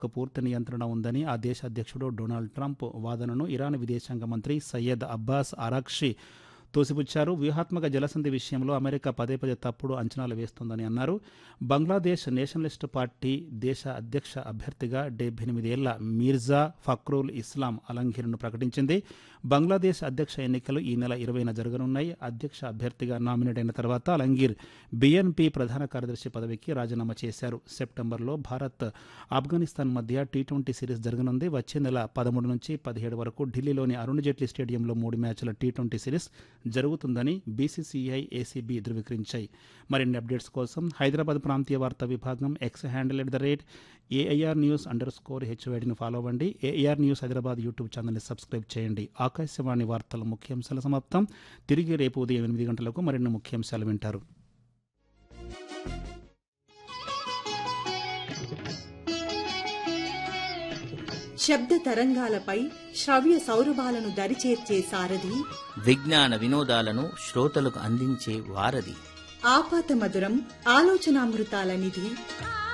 పూర్తి నియంత్రణ ఉందని ఆ దేశ అధ్యక్షుడు డొనాల్డ్ ట్రంప్ వాదనను ఇరాన్ విదేశాంగ మంత్రి సయ్యద్ అబ్బాస్ అరాక్షి తోసిపుచ్చారు వ్యూహాత్మక జలసంధి విషయంలో అమెరికా పదే పదే తప్పుడు అంచనాలు వేస్తోందని అన్నారు బంగ్లాదేశ్ నేషనలిస్ట్ పార్టీ దేశ అధ్యక్ష అభ్యర్థిగా డెబ్బై ఎనిమిదేళ్ల మీర్జా ఫక్రుల్ ఇస్లాం అలంఘీర్ను ప్రకటించింది బంగ్లాదేశ్ అధ్యక్ష ఎన్నికలు ఈ నెల ఇరవైన జరగనున్నాయి అధ్యక్ష అభ్యర్థిగా నామినేట్ అయిన తర్వాత అలంగీర్ బిఎన్పి ప్రధాన కార్యదర్శి పదవికి రాజీనామా చేశారు సెప్టెంబర్లో భారత్ ఆఫ్ఘనిస్తాన్ మధ్య టీ ట్వంటీ సిరీస్ జరగనుంది వచ్చే నెల పదమూడు నుంచి పదిహేడు వరకు ఢిల్లీలోని అరుణ్ జైట్లీ స్టేడియంలో మూడు మ్యాచ్ల టీ ట్వంటీ సిరీస్ జరుగుతుందని బీసీసీఐ ఏసీబీ ధృవీకరించాయి మరిన్ని అప్డేట్స్ కోసం హైదరాబాద్ ప్రాంతీయ వార్తా విభాగం X handle at the rate AIR news underscore స్కోర్ హెచ్వైడిని ఫాలో అవ్వండి ఏఐఆర్ న్యూస్ హైదరాబాద్ యూట్యూబ్ ఛానల్ని సబ్స్క్రైబ్ చేయండి ఆకాశవాణి వార్తల ముఖ్యాంశాల సమాప్తం తిరిగి రేపు ఉదయం ఎనిమిది గంటలకు మరిన్ని ముఖ్యాంశాలు వింటారు శబ్ద తరంగాలపై శ్రవ్య సౌరభాలను దరిచేర్చే సారథి విజ్ఞాన వినోదాలను శ్రోతలకు అందించే వారధి ఆపాత మధురం ఆలోచనామృతాల నిధి